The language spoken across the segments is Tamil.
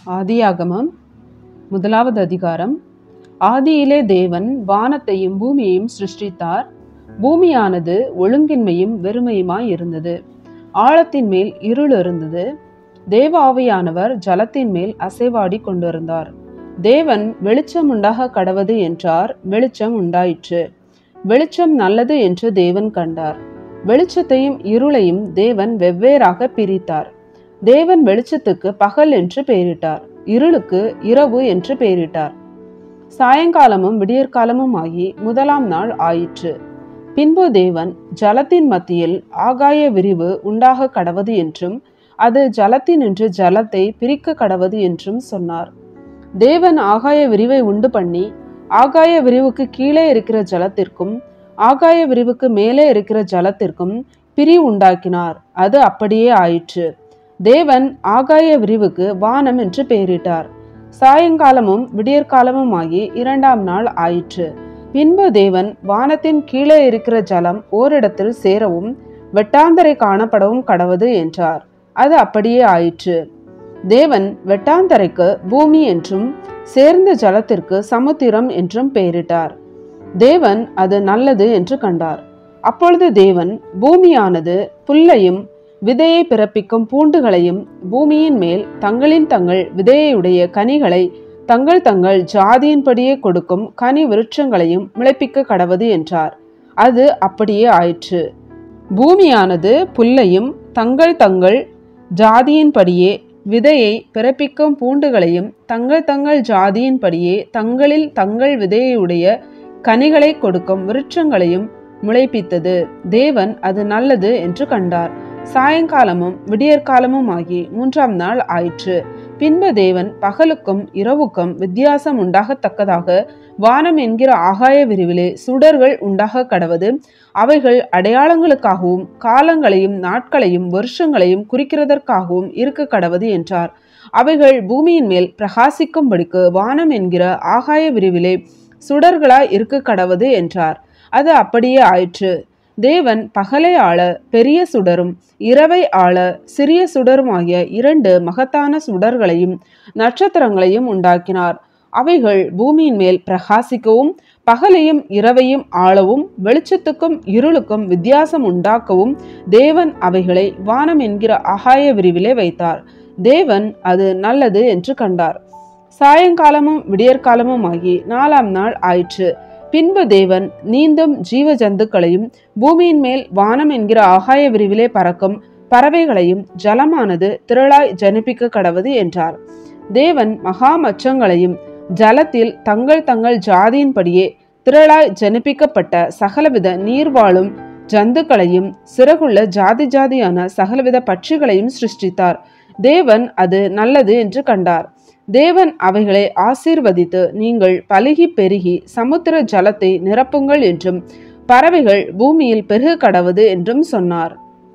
ஆதியாகமம் முதலாவது அதிகாரம் ஆதியிலே தேவன் வானத்தையும் பூமியையும் சிருஷ்டித்தார் பூமியானது ஒழுங்கின்மையும் வெறுமையுமாய் இருந்தது ஆழத்தின் மேல் இருள் இருந்தது தேவ ஆவியானவர் ஜலத்தின் மேல் அசைவாடி கொண்டிருந்தார் தேவன் வெளிச்சம் உண்டாக கடவது என்றார் வெளிச்சம் உண்டாயிற்று வெளிச்சம் நல்லது என்று தேவன் கண்டார் வெளிச்சத்தையும் இருளையும் தேவன் வெவ்வேறாக பிரித்தார் தேவன் வெளிச்சத்துக்கு பகல் என்று பெயரிட்டார் இருளுக்கு இரவு என்று பெயரிட்டார் சாயங்காலமும் விடியற்காலமும் ஆகி முதலாம் நாள் ஆயிற்று பின்பு தேவன் ஜலத்தின் மத்தியில் ஆகாய விரிவு உண்டாக கடவது என்றும் அது ஜலத்தினின்று ஜலத்தை பிரிக்க கடவது என்றும் சொன்னார் தேவன் ஆகாய விரிவை உண்டு பண்ணி ஆகாய விரிவுக்கு கீழே இருக்கிற ஜலத்திற்கும் ஆகாய விரிவுக்கு மேலே இருக்கிற ஜலத்திற்கும் பிரி உண்டாக்கினார் அது அப்படியே ஆயிற்று தேவன் ஆகாய விரிவுக்கு வானம் என்று பெயரிட்டார் சாயங்காலமும் விடியற்காலமும் ஆகி இரண்டாம் நாள் ஆயிற்று பின்பு தேவன் வானத்தின் கீழே இருக்கிற ஜலம் ஓரிடத்தில் சேரவும் வெட்டாந்தரை காணப்படவும் கடவது என்றார் அது அப்படியே ஆயிற்று தேவன் வெட்டாந்தரைக்கு பூமி என்றும் சேர்ந்த ஜலத்திற்கு சமுத்திரம் என்றும் பெயரிட்டார் தேவன் அது நல்லது என்று கண்டார் அப்பொழுது தேவன் பூமியானது புல்லையும் விதையை பிறப்பிக்கும் பூண்டுகளையும் பூமியின் மேல் தங்களின் தங்கள் விதையுடைய கனிகளை தங்கள் தங்கள் ஜாதியின்படியே கொடுக்கும் கனி விருட்சங்களையும் முளைப்பிக்க கடவது என்றார் அது அப்படியே ஆயிற்று பூமியானது புல்லையும் தங்கள் தங்கள் ஜாதியின்படியே விதையை பிறப்பிக்கும் பூண்டுகளையும் தங்கள் தங்கள் ஜாதியின்படியே தங்களில் தங்கள் விதையுடைய கனிகளை கொடுக்கும் விருட்சங்களையும் முளைப்பித்தது தேவன் அது நல்லது என்று கண்டார் சாயங்காலமும் விடியற்காலமும் ஆகி மூன்றாம் நாள் ஆயிற்று பின்பு தேவன் பகலுக்கும் இரவுக்கும் வித்தியாசம் உண்டாகத்தக்கதாக வானம் என்கிற ஆகாய விரிவிலே சுடர்கள் உண்டாக கடவது அவைகள் அடையாளங்களுக்காகவும் காலங்களையும் நாட்களையும் வருஷங்களையும் குறிக்கிறதற்காகவும் இருக்க கடவது என்றார் அவைகள் பூமியின் மேல் பிரகாசிக்கும்படிக்கு வானம் என்கிற ஆகாய விரிவிலே சுடர்களாய் இருக்க கடவது என்றார் அது அப்படியே ஆயிற்று தேவன் பகலை ஆள பெரிய சுடரும் இரவை ஆள சிறிய சுடருமாகிய இரண்டு மகத்தான சுடர்களையும் நட்சத்திரங்களையும் உண்டாக்கினார் அவைகள் பூமியின் மேல் பிரகாசிக்கவும் பகலையும் இரவையும் ஆளவும் வெளிச்சத்துக்கும் இருளுக்கும் வித்தியாசம் உண்டாக்கவும் தேவன் அவைகளை வானம் என்கிற ஆகாய விரிவிலே வைத்தார் தேவன் அது நல்லது என்று கண்டார் சாயங்காலமும் விடியற்காலமும் ஆகி நாலாம் நாள் ஆயிற்று பின்பு தேவன் நீந்தும் ஜீவ ஜந்துக்களையும் பூமியின் மேல் வானம் என்கிற ஆகாய விரிவிலே பறக்கும் பறவைகளையும் ஜலமானது திரளாய் ஜனிப்பிக்க கடவது என்றார் தேவன் மகா மச்சங்களையும் ஜலத்தில் தங்கள் தங்கள் ஜாதியின்படியே திரளாய் ஜனிப்பிக்கப்பட்ட சகலவித நீர்வாழும் ஜந்துக்களையும் சிறகுள்ள ஜாதி ஜாதியான சகலவித பட்சிகளையும் சிருஷ்டித்தார் தேவன் அது நல்லது என்று கண்டார் தேவன் அவைகளை ஆசீர்வதித்து நீங்கள் பலுகி பெருகி சமுத்திர ஜலத்தை நிரப்புங்கள் என்றும் பறவைகள் பூமியில் பெருக கடவுது என்றும் சொன்னார்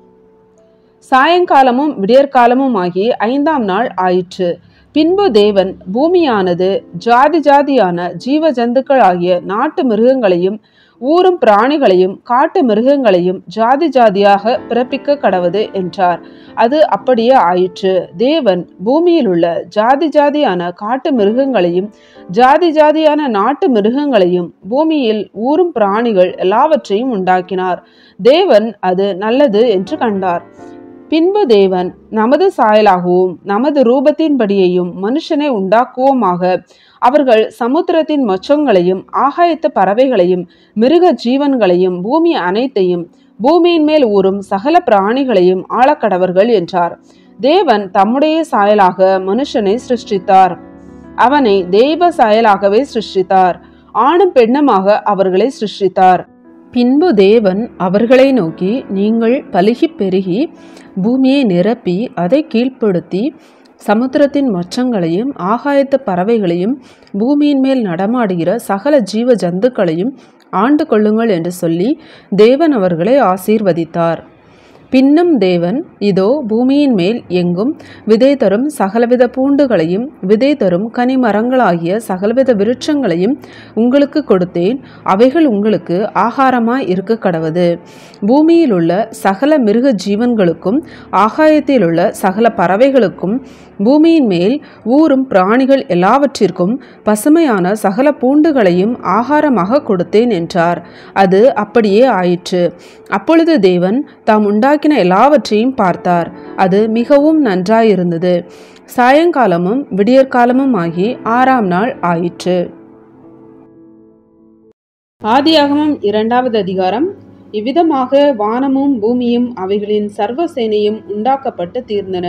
சாயங்காலமும் விடியற்காலமும் ஆகி ஐந்தாம் நாள் ஆயிற்று பின்பு தேவன் பூமியானது ஜாதி ஜாதியான ஜீவ ஜந்துக்கள் ஆகிய நாட்டு மிருகங்களையும் ஊரும் பிராணிகளையும் காட்டு மிருகங்களையும் ஜாதி ஜாதியாக பிறப்பிக்க கடவுது என்றார் அது அப்படியே ஆயிற்று தேவன் பூமியில் உள்ள ஜாதி ஜாதியான காட்டு மிருகங்களையும் ஜாதி ஜாதியான நாட்டு மிருகங்களையும் பூமியில் ஊரும் பிராணிகள் எல்லாவற்றையும் உண்டாக்கினார் தேவன் அது நல்லது என்று கண்டார் பின்பு தேவன் நமது சாயலாகவும் நமது ரூபத்தின்படியையும் மனுஷனை உண்டாக்குவோமாக அவர்கள் சமுத்திரத்தின் மொச்சங்களையும் ஆகாயத்து பறவைகளையும் மிருக ஜீவன்களையும் பூமி அனைத்தையும் பூமியின் மேல் ஊறும் சகல பிராணிகளையும் ஆளக்கடவர்கள் என்றார் தேவன் தம்முடைய சாயலாக மனுஷனை சிருஷ்டித்தார் அவனை தெய்வ சாயலாகவே சிருஷ்டித்தார் ஆணும் பெண்ணுமாக அவர்களை சிருஷ்டித்தார் பின்பு தேவன் அவர்களை நோக்கி நீங்கள் பலுகி பெருகி பூமியை நிரப்பி அதை கீழ்ப்படுத்தி சமுத்திரத்தின் மச்சங்களையும் ஆகாயத்து பறவைகளையும் பூமியின் மேல் நடமாடுகிற சகல ஜீவ ஜந்துக்களையும் ஆண்டு கொள்ளுங்கள் என்று சொல்லி தேவன் அவர்களை ஆசீர்வதித்தார் பின்னும் தேவன் இதோ பூமியின் மேல் எங்கும் விதை தரும் சகலவித பூண்டுகளையும் விதை தரும் கனிமரங்களாகிய சகலவித விருட்சங்களையும் உங்களுக்கு கொடுத்தேன் அவைகள் உங்களுக்கு ஆகாரமாய் இருக்க கடவது பூமியில் உள்ள சகல மிருக ஜீவன்களுக்கும் ஆகாயத்தில் உள்ள சகல பறவைகளுக்கும் பூமியின் மேல் ஊறும் பிராணிகள் எல்லாவற்றிற்கும் பசுமையான சகல பூண்டுகளையும் ஆகாரமாக கொடுத்தேன் என்றார் அது அப்படியே ஆயிற்று அப்பொழுது தேவன் தாம் உண்டாக்கின எல்லாவற்றையும் பார்த்தார் அது மிகவும் நன்றாயிருந்தது சாயங்காலமும் விடியற்காலமும் ஆகி ஆறாம் நாள் ஆயிற்று ஆதியாகமம் இரண்டாவது அதிகாரம் இவ்விதமாக வானமும் பூமியும் அவைகளின் சர்வ சேனையும் உண்டாக்கப்பட்டு தீர்ந்தன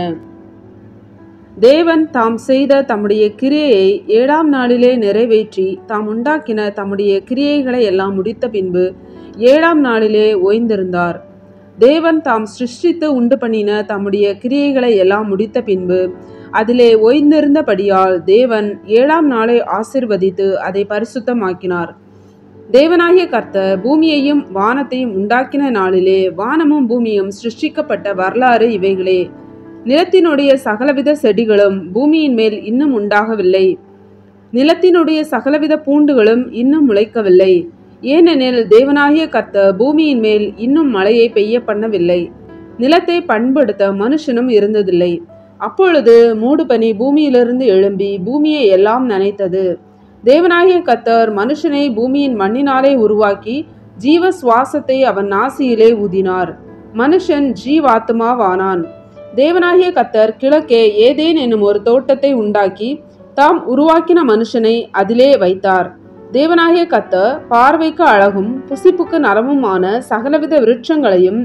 தேவன் தாம் செய்த தம்முடைய கிரியையை ஏழாம் நாளிலே நிறைவேற்றி தாம் உண்டாக்கின தம்முடைய கிரியைகளை எல்லாம் முடித்த பின்பு ஏழாம் நாளிலே ஓய்ந்திருந்தார் தேவன் தாம் சிருஷ்டித்து உண்டு பண்ணின தம்முடைய கிரியைகளை எல்லாம் முடித்த பின்பு அதிலே ஓய்ந்திருந்தபடியால் தேவன் ஏழாம் நாளை ஆசிர்வதித்து அதை பரிசுத்தமாக்கினார் தேவனாகிய கர்த்தர் பூமியையும் வானத்தையும் உண்டாக்கின நாளிலே வானமும் பூமியும் சிருஷ்டிக்கப்பட்ட வரலாறு இவைகளே நிலத்தினுடைய சகலவித செடிகளும் பூமியின் மேல் இன்னும் உண்டாகவில்லை நிலத்தினுடைய சகலவித பூண்டுகளும் இன்னும் முளைக்கவில்லை ஏனெனில் தேவனாகிய கர்த்தர் பூமியின் மேல் இன்னும் மழையை பெய்ய பண்ணவில்லை நிலத்தை பண்படுத்த மனுஷனும் இருந்ததில்லை அப்பொழுது மூடுபனி பூமியிலிருந்து எழும்பி பூமியை எல்லாம் நனைத்தது தேவனாகிய கத்தர் மனுஷனை பூமியின் மண்ணினாலே உருவாக்கி ஜீவ சுவாசத்தை அவன் நாசியிலே ஊதினார் மனுஷன் ஜீவாத்மாவானான் தேவனாகிய கத்தர் கிழக்கே ஏதேன் என்னும் ஒரு தோட்டத்தை உண்டாக்கி தாம் உருவாக்கின மனுஷனை அதிலே வைத்தார் தேவனாகிய கத்தர் பார்வைக்கு அழகும் புசிப்புக்கு நரமுமான சகலவித விருட்சங்களையும்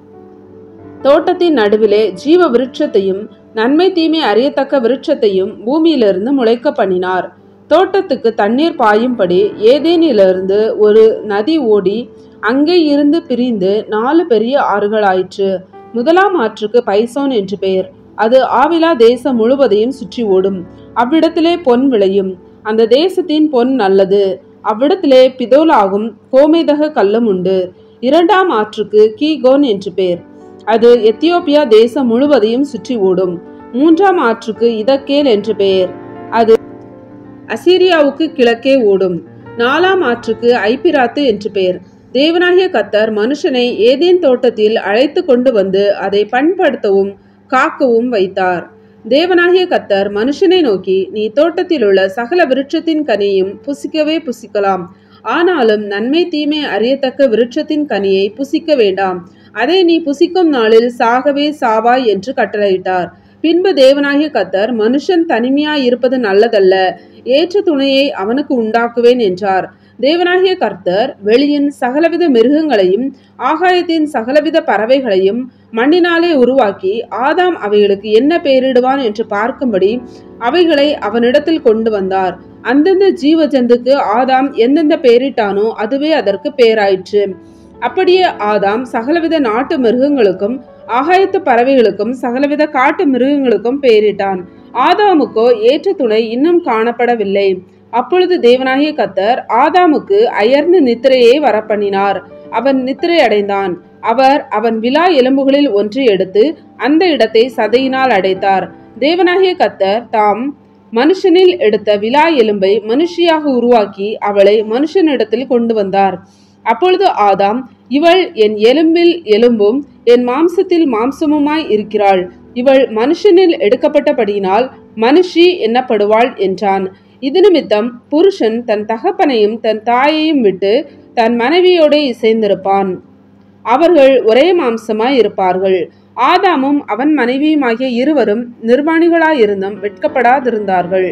தோட்டத்தின் நடுவிலே ஜீவ விருட்சத்தையும் நன்மை தீமை அறியத்தக்க விருட்சத்தையும் பூமியிலிருந்து முளைக்க பண்ணினார் தோட்டத்துக்கு தண்ணீர் பாயும்படி ஏதேனிலிருந்து ஒரு நதி ஓடி அங்கே இருந்து பிரிந்து நாலு பெரிய ஆறுகளாயிற்று முதலாம் ஆற்றுக்கு பைசோன் என்று பெயர் அது ஆவிலா தேசம் முழுவதையும் சுற்றி ஓடும் அவ்விடத்திலே பொன் விளையும் அந்த தேசத்தின் பொன் நல்லது அவ்விடத்திலே பிதோலாகும் கோமேதக கல்லும் உண்டு இரண்டாம் ஆற்றுக்கு கீகோன் என்று பெயர் அது எத்தியோப்பியா தேசம் முழுவதையும் சுற்றி ஓடும் மூன்றாம் ஆற்றுக்கு இதக்கேல் என்று பெயர் அது அசீரியாவுக்கு கிழக்கே ஓடும் நாலாம் ஆற்றுக்கு ஐபிராத்து என்று பெயர் தேவனாகிய கத்தர் மனுஷனை ஏதேன் தோட்டத்தில் அழைத்து கொண்டு வந்து அதை பண்படுத்தவும் காக்கவும் வைத்தார் தேவனாகிய கத்தர் மனுஷனை நோக்கி நீ தோட்டத்தில் உள்ள சகல விருட்சத்தின் கனியும் புசிக்கவே புசிக்கலாம் ஆனாலும் நன்மை தீமை அறியத்தக்க விருட்சத்தின் கனியை புசிக்க வேண்டாம் அதை நீ புசிக்கும் நாளில் சாகவே சாவாய் என்று கட்டளையிட்டார் பின்பு தேவனாகிய கத்தர் மனுஷன் தனிமையாய் இருப்பது நல்லதல்ல ஏற்ற துணையை அவனுக்கு உண்டாக்குவேன் என்றார் தேவனாகிய கர்த்தர் வெளியின் சகலவித மிருகங்களையும் ஆகாயத்தின் சகலவித பறவைகளையும் மண்ணினாலே உருவாக்கி ஆதாம் அவைகளுக்கு என்ன பெயரிடுவான் என்று பார்க்கும்படி அவைகளை அவனிடத்தில் கொண்டு வந்தார் அந்தந்த ஜீவ ஜந்துக்கு ஆதாம் எந்தெந்த பெயரிட்டானோ அதுவே அதற்கு பெயராயிற்று அப்படியே ஆதாம் சகலவித நாட்டு மிருகங்களுக்கும் ஆகாயத்து பறவைகளுக்கும் சகலவித காட்டு மிருகங்களுக்கும் பெயரிட்டான் ஆதாமுக்கோ ஏற்ற துணை இன்னும் காணப்படவில்லை அப்பொழுது தேவனாகிய கத்தர் ஆதாமுக்கு அயர்ந்த நித்திரையை வரப்பண்ணினார் அவன் நித்திரை அடைந்தான் அவர் அவன் விழா எலும்புகளில் ஒன்று எடுத்து அந்த இடத்தை சதையினால் அடைத்தார் தேவனாகிய கத்தர் தாம் மனுஷனில் எடுத்த விழா எலும்பை மனுஷியாக உருவாக்கி அவளை மனுஷனிடத்தில் கொண்டு வந்தார் அப்பொழுது ஆதாம் இவள் என் எலும்பில் எலும்பும் என் மாம்சத்தில் மாம்சமுமாய் இருக்கிறாள் இவள் மனுஷனில் எடுக்கப்பட்டபடியினால் மனுஷி என்னப்படுவாள் என்றான் இது நிமித்தம் புருஷன் தன் தகப்பனையும் தன் தாயையும் விட்டு தன் மனைவியோட இசைந்திருப்பான் அவர்கள் ஒரே மாம்சமாய் இருப்பார்கள் ஆதாமும் அவன் மனைவியுமாகிய இருவரும் நிர்வாணிகளாயிருந்தும் வெட்கப்படாதிருந்தார்கள்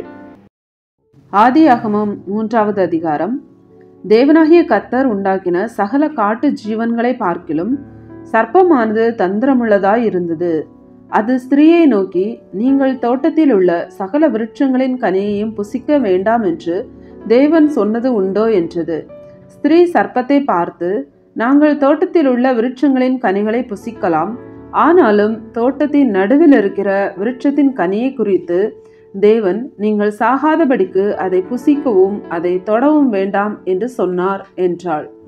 ஆதியாகமம் மூன்றாவது அதிகாரம் தேவனாகிய கத்தர் உண்டாக்கின சகல காட்டு ஜீவன்களை பார்க்கிலும் சர்ப்பமானது தந்திரமுள்ளதாய் இருந்தது அது ஸ்திரீயை நோக்கி நீங்கள் தோட்டத்தில் உள்ள சகல விருட்சங்களின் கனியையும் புசிக்க வேண்டாம் என்று தேவன் சொன்னது உண்டோ என்றது ஸ்திரீ சர்ப்பத்தை பார்த்து நாங்கள் தோட்டத்தில் உள்ள விருட்சங்களின் கனிகளை புசிக்கலாம் ஆனாலும் தோட்டத்தின் நடுவில் இருக்கிற விருட்சத்தின் கனியை குறித்து தேவன் நீங்கள் சாகாதபடிக்கு அதை புசிக்கவும் அதை தொடவும் வேண்டாம் என்று சொன்னார் என்றாள்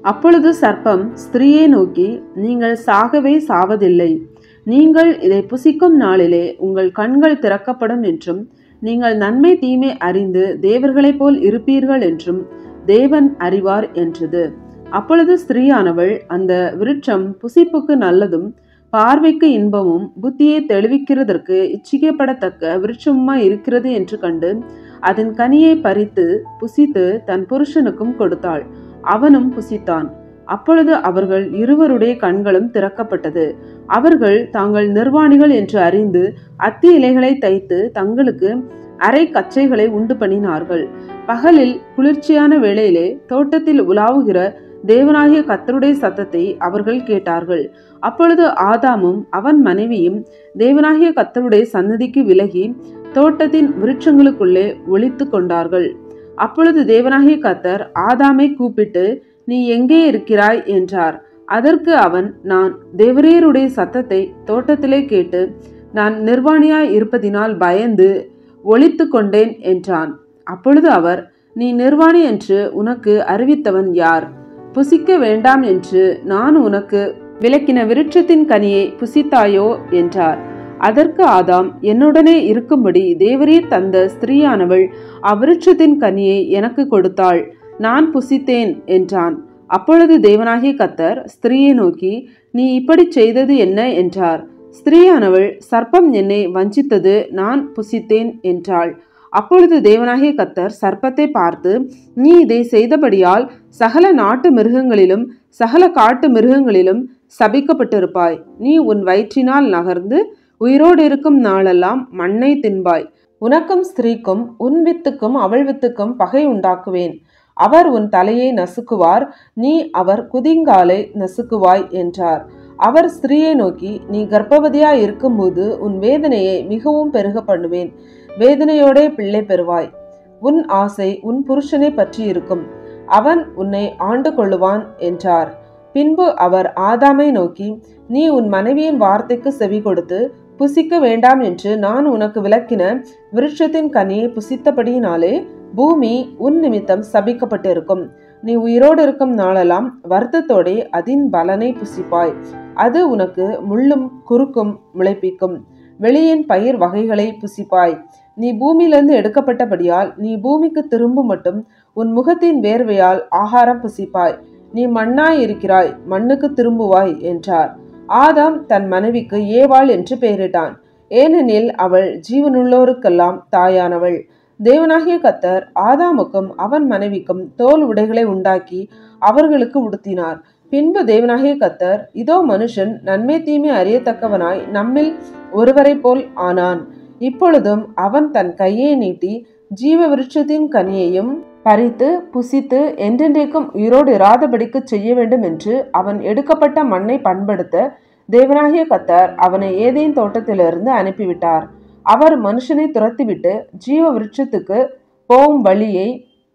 அப்பொழுது சர்ப்பம் ஸ்திரீயை நோக்கி நீங்கள் சாகவே சாவதில்லை நீங்கள் இதை புசிக்கும் நாளிலே உங்கள் கண்கள் திறக்கப்படும் என்றும் நீங்கள் நன்மை தீமை அறிந்து தேவர்களைப் போல் இருப்பீர்கள் என்றும் தேவன் அறிவார் என்றது அப்பொழுது ஸ்திரீயானவள் அந்த விருட்சம் புசிப்புக்கு நல்லதும் பார்வைக்கு இன்பமும் புத்தியை தெளிவிக்கிறதற்கு இச்சிக்கப்படத்தக்க விருட்சமுமாய் இருக்கிறது என்று கண்டு அதன் கனியை பறித்து புசித்து தன் புருஷனுக்கும் கொடுத்தாள் அவனும் புசித்தான் அப்பொழுது அவர்கள் இருவருடைய கண்களும் திறக்கப்பட்டது அவர்கள் தாங்கள் நிர்வாணிகள் என்று அறிந்து அத்தி இலைகளை தைத்து தங்களுக்கு அரை கச்சைகளை உண்டு பண்ணினார்கள் பகலில் குளிர்ச்சியான வேளையிலே தோட்டத்தில் உலாவுகிற தேவனாகிய கத்தருடைய சத்தத்தை அவர்கள் கேட்டார்கள் அப்பொழுது ஆதாமும் அவன் மனைவியும் தேவனாகிய கத்தருடைய சன்னதிக்கு விலகி தோட்டத்தின் விருட்சங்களுக்குள்ளே ஒளித்து கொண்டார்கள் அப்பொழுது தேவனாகிய கத்தர் ஆதாமை கூப்பிட்டு நீ எங்கே இருக்கிறாய் என்றார் அதற்கு அவன் நான் தேவரீருடைய சத்தத்தை தோட்டத்திலே கேட்டு நான் நிர்வாணியாய் இருப்பதினால் பயந்து ஒளித்து கொண்டேன் என்றான் அப்பொழுது அவர் நீ நிர்வாணி என்று உனக்கு அறிவித்தவன் யார் புசிக்க வேண்டாம் என்று நான் உனக்கு விளக்கின விருட்சத்தின் கனியை புசித்தாயோ என்றார் அதற்கு ஆதாம் என்னுடனே இருக்கும்படி தேவரீர் தந்த ஸ்திரீயானவள் அவ்விருட்சத்தின் கனியை எனக்கு கொடுத்தாள் நான் புசித்தேன் என்றான் அப்பொழுது தேவனாகிய கத்தர் ஸ்திரீயை நோக்கி நீ இப்படி செய்தது என்ன என்றார் ஸ்திரீயானவள் சர்ப்பம் என்னை வஞ்சித்தது நான் புசித்தேன் என்றாள் அப்பொழுது தேவனாகிய கத்தர் சர்ப்பத்தை பார்த்து நீ இதை செய்தபடியால் சகல நாட்டு மிருகங்களிலும் சகல காட்டு மிருகங்களிலும் சபிக்கப்பட்டிருப்பாய் நீ உன் வயிற்றினால் நகர்ந்து உயிரோடு இருக்கும் நாளெல்லாம் மண்ணை தின்பாய் உனக்கும் ஸ்திரீக்கும் உன் வித்துக்கும் அவள் வித்துக்கும் பகை உண்டாக்குவேன் அவர் உன் தலையை நசுக்குவார் நீ அவர் குதிங்காலை நசுக்குவாய் என்றார் அவர் ஸ்திரீயை நோக்கி நீ கர்ப்பவதியாய் இருக்கும்போது உன் வேதனையை மிகவும் பெருக பண்ணுவேன் வேதனையோடே பிள்ளை பெறுவாய் உன் ஆசை உன் புருஷனை பற்றி இருக்கும் அவன் உன்னை ஆண்டு கொள்ளுவான் என்றார் பின்பு அவர் ஆதாமை நோக்கி நீ உன் மனைவியின் வார்த்தைக்கு செவி கொடுத்து புசிக்க வேண்டாம் என்று நான் உனக்கு விளக்கின விருட்சத்தின் கனியை புசித்தபடியினாலே பூமி உன் நிமித்தம் சபிக்கப்பட்டிருக்கும் நீ உயிரோடு இருக்கும் நாளெல்லாம் வருத்தத்தோடே அதின் பலனை புசிப்பாய் அது உனக்கு முள்ளும் குறுக்கும் முளைப்பிக்கும் வெளியின் பயிர் வகைகளை புசிப்பாய் நீ பூமியிலிருந்து எடுக்கப்பட்டபடியால் நீ பூமிக்கு திரும்பும் மட்டும் உன் முகத்தின் வேர்வையால் ஆகாரம் புசிப்பாய் நீ மண்ணாய் இருக்கிறாய் மண்ணுக்கு திரும்புவாய் என்றார் ஆதாம் தன் மனைவிக்கு ஏவாள் என்று பெயரிட்டான் ஏனெனில் அவள் ஜீவனுள்ளோருக்கெல்லாம் தாயானவள் தேவனாகிய கத்தர் ஆதாமுக்கும் அவன் மனைவிக்கும் தோல் உடைகளை உண்டாக்கி அவர்களுக்கு உடுத்தினார் பின்பு தேவனாகிய கத்தர் இதோ மனுஷன் நன்மை தீமை அறியத்தக்கவனாய் நம்மில் ஒருவரை போல் ஆனான் இப்பொழுதும் அவன் தன் கையை நீட்டி ஜீவ விருட்சத்தின் கனியையும் பறித்து புசித்து என்றென்றைக்கும் உயிரோடு இராதபடிக்கு செய்ய வேண்டும் என்று அவன் எடுக்கப்பட்ட மண்ணை பண்படுத்த தேவனாகிய கத்தர் அவனை ஏதேன் தோட்டத்திலிருந்து அனுப்பிவிட்டார் அவர் மனுஷனை துரத்திவிட்டு ஜீவ விருட்சத்துக்கு போகும் வழியை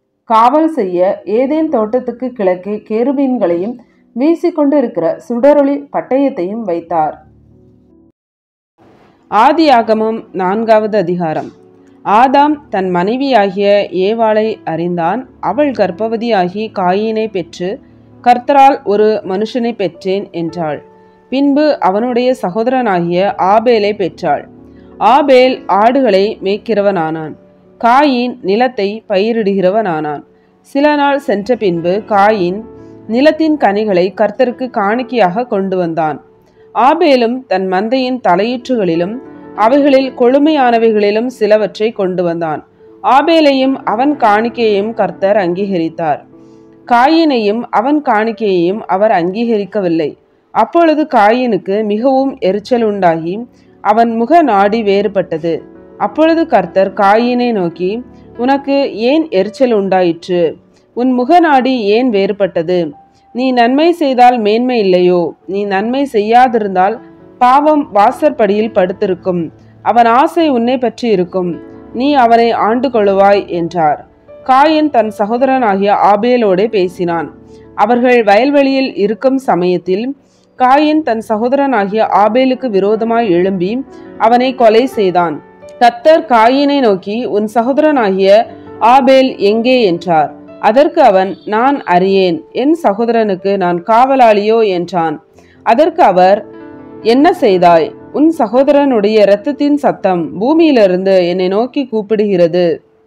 காவல் செய்ய ஏதேன் தோட்டத்துக்கு கிழக்கே கேருபீன்களையும் வீசிக்கொண்டு இருக்கிற சுடரொளி பட்டயத்தையும் வைத்தார் ஆதியாகமம் நான்காவது அதிகாரம் ஆதாம் தன் மனைவியாகிய ஏவாளை அறிந்தான் அவள் கர்ப்பவதியாகி காயினை பெற்று கர்த்தரால் ஒரு மனுஷனை பெற்றேன் என்றாள் பின்பு அவனுடைய சகோதரனாகிய ஆபேலை பெற்றாள் ஆபேல் ஆடுகளை மேய்க்கிறவனானான் காயின் நிலத்தை பயிரிடுகிறவனானான் சில நாள் சென்ற பின்பு காயின் நிலத்தின் கனிகளை கர்த்தருக்கு காணிக்கையாக கொண்டு வந்தான் ஆபேலும் தன் மந்தையின் தலையீற்றுகளிலும் அவைகளில் கொழுமையானவைகளிலும் சிலவற்றை கொண்டு வந்தான் ஆபேலையும் அவன் காணிக்கையையும் கர்த்தர் அங்கீகரித்தார் காயினையும் அவன் காணிக்கையையும் அவர் அங்கீகரிக்கவில்லை அப்பொழுது காயினுக்கு மிகவும் எரிச்சல் உண்டாகி அவன் முக நாடி வேறுபட்டது அப்பொழுது கர்த்தர் காயினை நோக்கி உனக்கு ஏன் எரிச்சல் உண்டாயிற்று உன் முகநாடி ஏன் வேறுபட்டது நீ நன்மை செய்தால் மேன்மை இல்லையோ நீ நன்மை செய்யாதிருந்தால் பாவம் வாசற்படியில் படுத்திருக்கும் அவன் ஆசை உன்னை பற்றி இருக்கும் நீ அவனை ஆண்டு கொள்ளுவாய் என்றார் காயன் தன் சகோதரனாகிய ஆபேலோடே பேசினான் அவர்கள் வயல்வெளியில் இருக்கும் சமயத்தில் காயின் தன் சகோதரனாகிய ஆபேலுக்கு விரோதமாய் எழும்பி அவனை கொலை செய்தான் கத்தர் காயினை நோக்கி உன் சகோதரனாகிய ஆபேல் எங்கே என்றார் அதற்கு அவன் நான் அறியேன் என் சகோதரனுக்கு நான் காவலாளியோ என்றான் அதற்கு அவர் என்ன செய்தாய் உன் சகோதரனுடைய இரத்தத்தின் சத்தம் பூமியிலிருந்து என்னை நோக்கி கூப்பிடுகிறது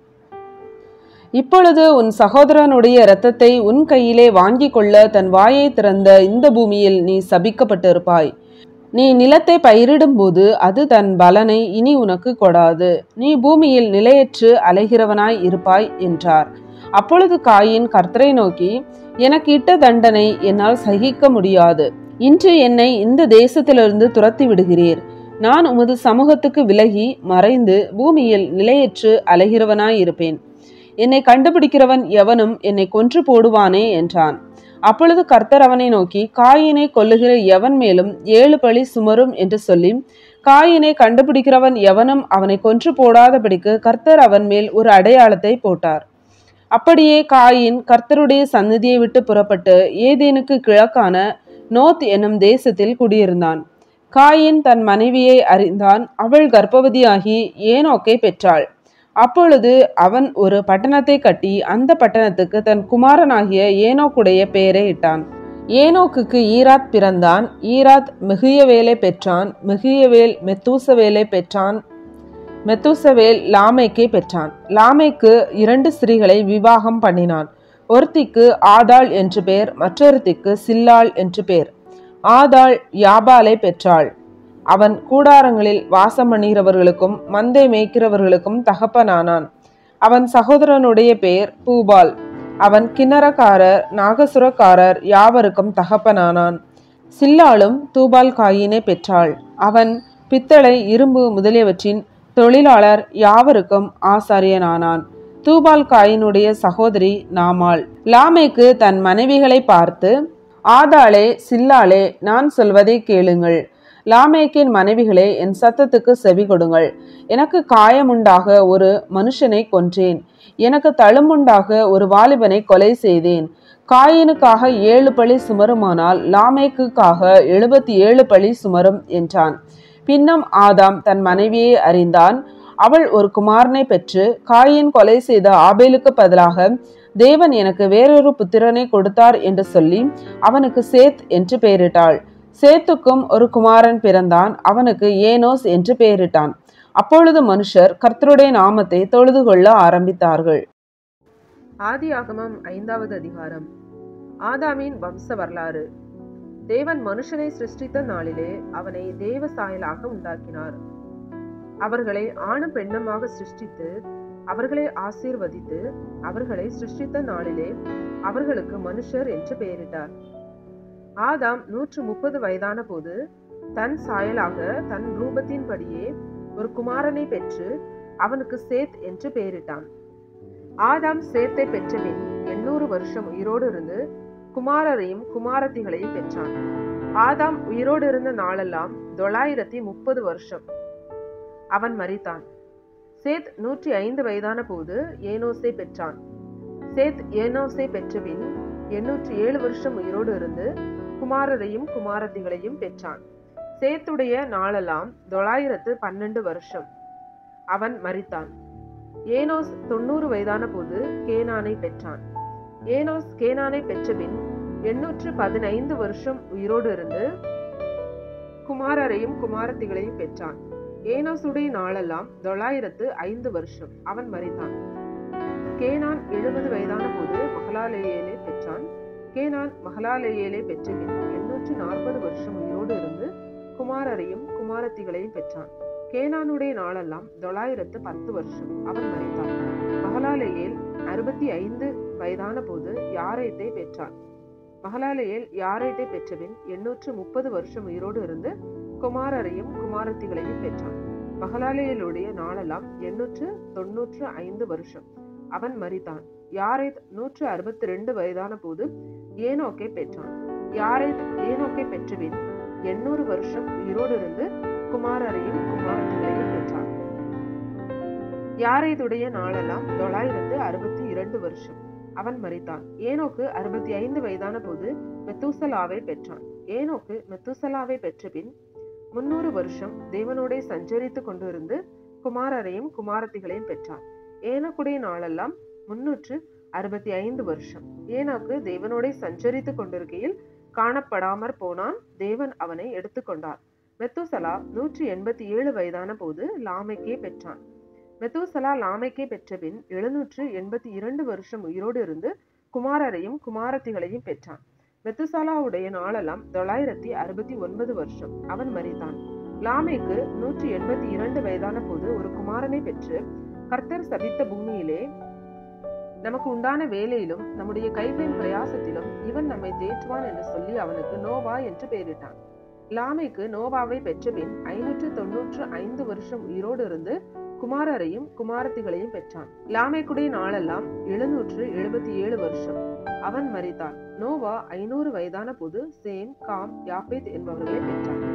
இப்பொழுது உன் சகோதரனுடைய இரத்தத்தை உன் கையிலே வாங்கிக் கொள்ள தன் வாயை திறந்த இந்த பூமியில் நீ சபிக்கப்பட்டிருப்பாய் நீ நிலத்தை பயிரிடும்போது அது தன் பலனை இனி உனக்கு கொடாது நீ பூமியில் நிலையற்று அலைகிறவனாய் இருப்பாய் என்றார் அப்பொழுது காயின் கர்த்தரை நோக்கி எனக்கு இட்ட தண்டனை என்னால் சகிக்க முடியாது இன்று என்னை இந்த தேசத்திலிருந்து துரத்தி விடுகிறீர் நான் உமது சமூகத்துக்கு விலகி மறைந்து பூமியில் நிலையற்று அலைகிறவனாய் இருப்பேன் என்னை கண்டுபிடிக்கிறவன் எவனும் என்னை கொன்று போடுவானே என்றான் அப்பொழுது கர்த்தர் அவனை நோக்கி காயினை கொல்லுகிற எவன் மேலும் ஏழு பழி சுமரும் என்று சொல்லி காயினை கண்டுபிடிக்கிறவன் எவனும் அவனை கொன்று போடாதபடிக்கு கர்த்தர் அவன் மேல் ஒரு அடையாளத்தை போட்டார் அப்படியே காயின் கர்த்தருடைய சந்நிதியை விட்டு புறப்பட்டு ஏதேனுக்கு கிழக்கான நோத் என்னும் தேசத்தில் குடியிருந்தான் காயின் தன் மனைவியை அறிந்தான் அவள் கர்ப்பவதியாகி ஏனோக்கை பெற்றாள் அப்பொழுது அவன் ஒரு பட்டணத்தை கட்டி அந்த பட்டணத்துக்கு தன் குமாரனாகிய ஏனோக்குடைய பெயரை இட்டான் ஏனோக்குக்கு ஈராத் பிறந்தான் ஈராத் மிகுயவேலை பெற்றான் மிகுயவேல் மெத்தூசவேலை பெற்றான் மெத்தூசவேல் லாமேக்கை பெற்றான் லாமேக்கு இரண்டு ஸ்திரீகளை விவாகம் பண்ணினான் ஒருத்திக்கு ஆதாள் என்று பெயர் மற்றொருத்திக்கு சில்லாள் என்று பெயர் ஆதாள் யாபாலை பெற்றாள் அவன் கூடாரங்களில் வாசம் பண்ணுகிறவர்களுக்கும் மந்தை மேய்க்கிறவர்களுக்கும் தகப்பனானான் அவன் சகோதரனுடைய பெயர் பூபால் அவன் கிண்ணறக்காரர் நாகசுரக்காரர் யாவருக்கும் தகப்பனானான் சில்லாளும் தூபால் காயினை பெற்றாள் அவன் பித்தளை இரும்பு முதலியவற்றின் தொழிலாளர் யாவருக்கும் ஆசாரியனானான் தூபால் காயினுடைய சகோதரி நாமாள் லாமேக்கு தன் மனைவிகளை பார்த்து ஆதாளே சில்லாளே நான் சொல்வதை கேளுங்கள் லாமேக்கின் மனைவிகளே என் சத்தத்துக்கு செவி கொடுங்கள் எனக்கு காயமுண்டாக ஒரு மனுஷனை கொன்றேன் எனக்கு தழும்புண்டாக ஒரு வாலிபனை கொலை செய்தேன் காயினுக்காக ஏழு பழி சுமருமானால் லாமேக்குக்காக எழுபத்தி ஏழு பழி சுமரும் என்றான் பின்னும் ஆதாம் தன் மனைவியை அறிந்தான் அவள் ஒரு குமாரனை பெற்று காயின் கொலை செய்த ஆபேலுக்கு பதிலாக தேவன் எனக்கு வேறொரு புத்திரனை கொடுத்தார் என்று சொல்லி அவனுக்கு சேத் என்று பெயரிட்டாள் சேத்துக்கும் ஒரு குமாரன் பிறந்தான் அவனுக்கு ஏனோஸ் என்று பெயரிட்டான் அப்பொழுது மனுஷர் கர்த்தருடைய நாமத்தை தொழுது கொள்ள ஆரம்பித்தார்கள் ஆதியாகமம் ஐந்தாவது அதிகாரம் ஆதாமின் வம்ச வரலாறு தேவன் மனுஷனை சிருஷ்டித்த நாளிலே அவனை தேவ சாயலாக உண்டாக்கினார் அவர்களை ஆணும் பெண்ணுமாக சிருஷ்டித்து அவர்களை ஆசீர்வதித்து அவர்களை சிருஷ்டித்த நாளிலே அவர்களுக்கு மனுஷர் என்று பெயரிட்டார் ஆதாம் நூற்று முப்பது வயதான போது தன் சாயலாக தன் ரூபத்தின்படியே ஒரு குமாரனை பெற்று அவனுக்கு சேத் என்று பெயரிட்டான் ஆதாம் சேத்தை பெற்றபின் எண்ணூறு வருஷம் உயிரோடு இருந்து குமாரரையும் குமாரத்திகளையும் பெற்றான் ஆதாம் உயிரோடு இருந்த நாளெல்லாம் தொள்ளாயிரத்தி முப்பது வருஷம் அவன் மரித்தான் சேத் நூற்றி ஐந்து வயதான போது ஏனோசை பெற்றான் சேத் ஏனோசை பெற்றபின் எண்ணூற்றி ஏழு வருஷம் உயிரோடு இருந்து குமாரரையும் குமாரத்திகளையும் பெற்றான் சேத்துடைய நாளெல்லாம் தொள்ளாயிரத்து பன்னெண்டு வருஷம் அவன் மரித்தான் ஏனோஸ் தொண்ணூறு வயதான போது கேனானை பெற்றான் ஏனோஸ் கேனானை பெற்றபின் எண்ணூற்று பதினைந்து வருஷம் உயிரோடு இருந்து குமாரரையும் குமாரத்திகளையும் பெற்றான் ஏனோசுடைய நாளெல்லாம் தொள்ளாயிரத்து ஐந்து வருஷம் அவன் மரித்தான் கேனான் எழுபது வயதான போது மகளாலேயேலை பெற்றான் கேனான் மகளாலேயேலை பெற்றபின் எண்ணூற்று நாற்பது வருஷம் உயிரோடு இருந்து குமாரரையும் குமாரத்திகளையும் பெற்றான் கேனானுடைய நாளெல்லாம் தொள்ளாயிரத்து பத்து வருஷம் அவன் மரித்தான் மகளாலேயேல் அறுபத்தி ஐந்து வயதான போது யாரேத்தை பெற்றான் மகளாலேயேல் யாரேத்தை பெற்றபின் எண்ணூற்று முப்பது வருஷம் உயிரோடு இருந்து குமாரரையும் குமாரத்திகளையும் பெற்றான் மகளாலேயலுடைய நாளெல்லாம் எண்ணூற்று தொன்னூற்று ஐந்து வருஷம் அவன் மரித்தான் யாரேத் நூற்று அறுபத்தி ரெண்டு வயதான போது ஏனோக்கை பெற்றான் யாரேத் ஏனோக்கை பெற்றபின் எண்ணூறு வருஷம் உயிரோடு இருந்து குமாரரையும் குமாரத்திகளையும் பெற்றான் யாரேதுடைய நாளெல்லாம் தொள்ளாயிரத்து அறுபத்தி இரண்டு வருஷம் அவன் மரித்தான் ஏனோக்கு அறுபத்தி ஐந்து வயதான போது மெத்தூசலாவை பெற்றான் ஏனோக்கு மெத்தூசலாவை பெற்றபின் முன்னூறு வருஷம் தேவனோடே சஞ்சரித்து கொண்டிருந்து குமாரரையும் குமாரத்திகளையும் பெற்றான் ஏனோக்குடைய நாளெல்லாம் முன்னூற்று அறுபத்தி ஐந்து வருஷம் ஏனாக்கு தேவனோட சஞ்சரித்து கொண்டிருக்கையில் காணப்படாமற் போனான் தேவன் அவனை எடுத்துக்கொண்டார் மெத்துசலா நூற்றி எண்பத்தி ஏழு வயதான போது லாமைக்கே பெற்றான் மெத்துசலா லாமைக்கே பெற்றபின் எழுநூற்று எண்பத்தி இரண்டு வருஷம் உயிரோடு இருந்து குமாரரையும் குமாரத்திகளையும் பெற்றான் மெத்துசலாவுடைய நாளெல்லாம் தொள்ளாயிரத்தி அறுபத்தி ஒன்பது வருஷம் அவன் மறித்தான் லாமைக்கு நூற்றி எண்பத்தி இரண்டு வயதான போது ஒரு குமாரனை பெற்று கர்த்தர் சபித்த பூமியிலே நமக்கு உண்டான வேலையிலும் நம்முடைய கைகளின் பிரயாசத்திலும் இவன் நம்மை தேற்றுவான் என்று சொல்லி அவனுக்கு நோவா என்று பெயரிட்டான் லாமைக்கு நோவாவை பெற்றபின் ஐநூற்று தொன்னூற்று ஐந்து வருஷம் உயிரோடு இருந்து குமாரரையும் குமாரத்திகளையும் பெற்றான் லாமைக்குடைய நாளெல்லாம் எழுநூற்று எழுபத்தி ஏழு வருஷம் அவன் மறித்தான் நோவா ஐநூறு வயதான போது சேம் காம் யாபேத் என்பவர்களை பெற்றான்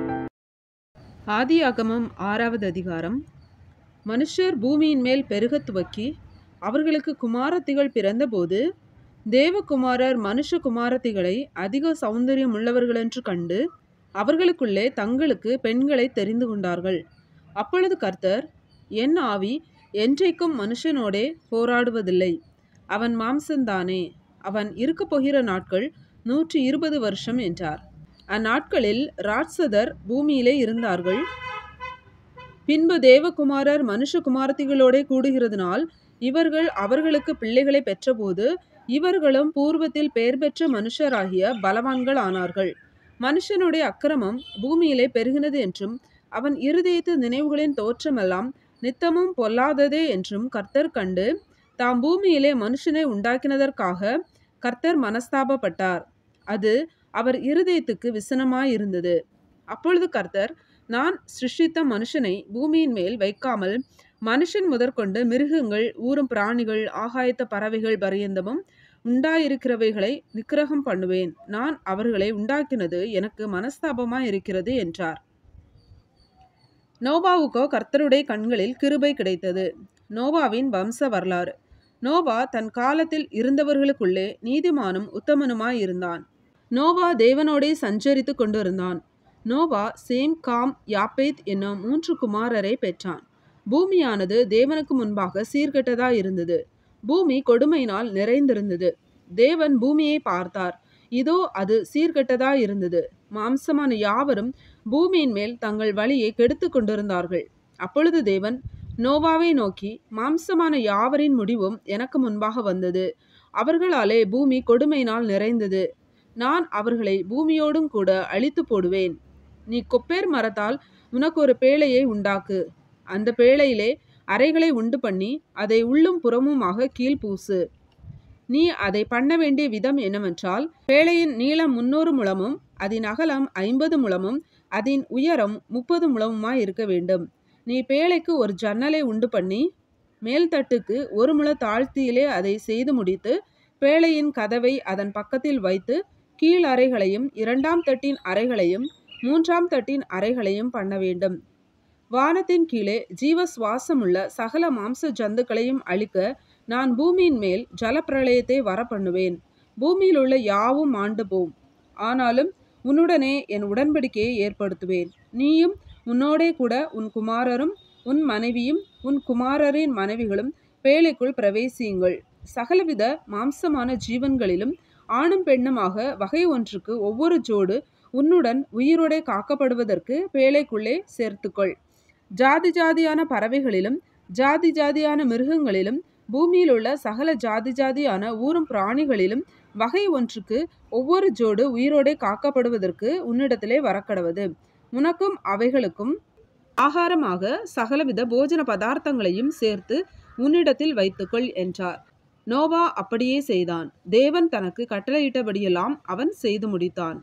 ஆதியாகமம் ஆறாவது அதிகாரம் மனுஷர் பூமியின் மேல் பெருகத் துவக்கி அவர்களுக்கு குமாரத்திகள் பிறந்தபோது தேவகுமாரர் மனுஷ குமாரத்திகளை அதிக சௌந்தரியம் உள்ளவர்களென்று கண்டு அவர்களுக்குள்ளே தங்களுக்கு பெண்களை தெரிந்து கொண்டார்கள் அப்பொழுது கர்த்தர் என் ஆவி என்றைக்கும் மனுஷனோடே போராடுவதில்லை அவன் மாம்சந்தானே அவன் இருக்கப் போகிற நாட்கள் நூற்றி இருபது வருஷம் என்றார் அந்நாட்களில் ராட்சதர் பூமியிலே இருந்தார்கள் பின்பு தேவகுமாரர் மனுஷகுமாரத்திகளோடே கூடுகிறதுனால் இவர்கள் அவர்களுக்கு பிள்ளைகளை பெற்றபோது இவர்களும் பூர்வத்தில் பெயர் பெற்ற மனுஷராகிய பலவான்கள் ஆனார்கள் மனுஷனுடைய அக்கிரமம் பூமியிலே பெருகினது என்றும் அவன் இருதயத்து நினைவுகளின் தோற்றமெல்லாம் நித்தமும் பொல்லாததே என்றும் கர்த்தர் கண்டு தாம் பூமியிலே மனுஷனை உண்டாக்கினதற்காக கர்த்தர் மனஸ்தாபப்பட்டார் அது அவர் இருதயத்துக்கு விசனமாயிருந்தது அப்பொழுது கர்த்தர் நான் சிருஷ்டித்த மனுஷனை பூமியின் மேல் வைக்காமல் மனுஷன் முதற்கொண்டு மிருகங்கள் ஊரும் பிராணிகள் ஆகாயத்த பறவைகள் பரியந்தமும் உண்டாயிருக்கிறவைகளை நிக்கிரகம் பண்ணுவேன் நான் அவர்களை உண்டாக்கினது எனக்கு மனஸ்தாபமாய் இருக்கிறது என்றார் நோவாவுக்கோ கர்த்தருடைய கண்களில் கிருபை கிடைத்தது நோவாவின் வம்ச வரலாறு நோவா தன் காலத்தில் இருந்தவர்களுக்குள்ளே நீதிமானும் உத்தமனுமாய் இருந்தான் நோவா தேவனோடே சஞ்சரித்து கொண்டிருந்தான் நோவா சேம் காம் யாப்பேத் என்னும் மூன்று குமாரரை பெற்றான் பூமியானது தேவனுக்கு முன்பாக சீர்கெட்டதாய் இருந்தது பூமி கொடுமையினால் நிறைந்திருந்தது தேவன் பூமியை பார்த்தார் இதோ அது சீர்கெட்டதாய் இருந்தது மாம்சமான யாவரும் பூமியின் மேல் தங்கள் வழியை கெடுத்து கொண்டிருந்தார்கள் அப்பொழுது தேவன் நோவாவை நோக்கி மாம்சமான யாவரின் முடிவும் எனக்கு முன்பாக வந்தது அவர்களாலே பூமி கொடுமையினால் நிறைந்தது நான் அவர்களை பூமியோடும் கூட அழித்து போடுவேன் நீ கொப்பேர் மரத்தால் உனக்கு ஒரு பேழையை உண்டாக்கு அந்த பேழையிலே அறைகளை உண்டு பண்ணி அதை உள்ளும் புறமுமாக கீழ் பூசு நீ அதை பண்ண வேண்டிய விதம் என்னவென்றால் பேழையின் நீளம் முன்னூறு முழமும் அதன் அகலம் ஐம்பது முழமும் அதன் உயரம் முப்பது முழமுமாய் இருக்க வேண்டும் நீ பேழைக்கு ஒரு ஜன்னலை உண்டு பண்ணி மேல்தட்டுக்கு ஒரு முழ தாழ்த்தியிலே அதை செய்து முடித்து பேழையின் கதவை அதன் பக்கத்தில் வைத்து கீழ் அறைகளையும் இரண்டாம் தட்டின் அறைகளையும் மூன்றாம் தட்டின் அறைகளையும் பண்ண வேண்டும் வானத்தின் கீழே ஜீவ சுவாசமுள்ள சகல மாம்ச ஜந்துக்களையும் அழிக்க நான் பூமியின் மேல் ஜலப்பிரளயத்தை வர பண்ணுவேன் பூமியில் உள்ள யாவும் ஆண்டு போம் ஆனாலும் உன்னுடனே என் உடன்படிக்கையை ஏற்படுத்துவேன் நீயும் உன்னோடே கூட உன் குமாரரும் உன் மனைவியும் உன் குமாரரின் மனைவிகளும் பேழைக்குள் பிரவேசியுங்கள் சகலவித மாம்சமான ஜீவன்களிலும் ஆணும் பெண்ணுமாக வகை ஒன்றுக்கு ஒவ்வொரு ஜோடு உன்னுடன் உயிரோடே காக்கப்படுவதற்கு பேழைக்குள்ளே சேர்த்துக்கொள் ஜாதி ஜாதியான பறவைகளிலும் ஜாதி ஜாதியான மிருகங்களிலும் பூமியில் உள்ள சகல ஜாதி ஜாதியான ஊரும் பிராணிகளிலும் வகை ஒன்றுக்கு ஒவ்வொரு ஜோடு உயிரோடே காக்கப்படுவதற்கு உன்னிடத்திலே வரக்கடவது உனக்கும் அவைகளுக்கும் ஆகாரமாக சகலவித போஜன பதார்த்தங்களையும் சேர்த்து உன்னிடத்தில் வைத்துக்கொள் என்றார் நோவா அப்படியே செய்தான் தேவன் தனக்கு கட்டளையிட்டபடியெல்லாம் அவன் செய்து முடித்தான்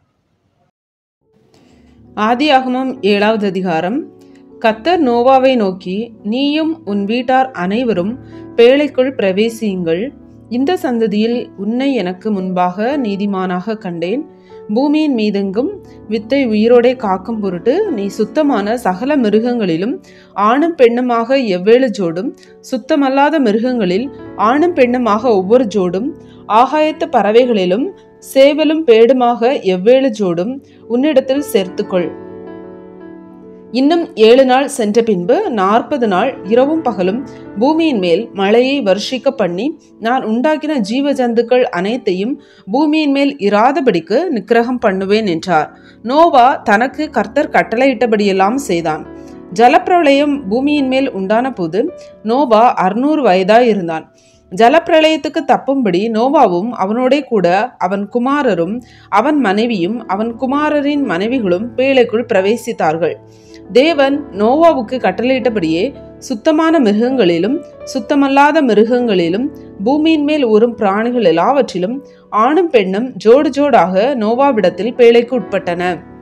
ஆதியாகமம் ஏழாவது அதிகாரம் கத்தர் நோவாவை நோக்கி நீயும் உன் வீட்டார் அனைவரும் பேழைக்குள் பிரவேசியுங்கள் இந்த சந்ததியில் உன்னை எனக்கு முன்பாக நீதிமானாக கண்டேன் பூமியின் மீதெங்கும் வித்தை உயிரோடே காக்கும் பொருட்டு நீ சுத்தமான சகல மிருகங்களிலும் ஆணும் பெண்ணுமாக எவ்வேழு ஜோடும் சுத்தமல்லாத மிருகங்களில் ஆணும் பெண்ணுமாக ஒவ்வொரு ஜோடும் ஆகாயத்து பறவைகளிலும் சேவலும் பேடுமாக எவ்வேழு ஜோடும் உன்னிடத்தில் சேர்த்துக்கொள் இன்னும் ஏழு நாள் சென்ற பின்பு நாற்பது நாள் இரவும் பகலும் பூமியின் மேல் மழையை வருஷிக்க பண்ணி நான் உண்டாக்கின ஜீவ ஜந்துக்கள் அனைத்தையும் பூமியின் மேல் இராதபடிக்கு நிக்கிரகம் பண்ணுவேன் என்றார் நோவா தனக்கு கர்த்தர் கட்டளையிட்டபடியெல்லாம் செய்தான் ஜலப்பிரளயம் பூமியின் மேல் உண்டான போது நோவா அறுநூறு வயதாய் இருந்தான் ஜலப்பிரளயத்துக்கு தப்பும்படி நோவாவும் அவனோடே கூட அவன் குமாரரும் அவன் மனைவியும் அவன் குமாரரின் மனைவிகளும் பேழைக்குள் பிரவேசித்தார்கள் தேவன் நோவாவுக்கு கட்டளையிட்டபடியே சுத்தமான மிருகங்களிலும் சுத்தமல்லாத மிருகங்களிலும் பூமியின் மேல் ஊறும் பிராணிகள் எல்லாவற்றிலும் ஆணும் பெண்ணும் ஜோடு ஜோடாக நோவாவிடத்தில் பேழைக்கு உட்பட்டன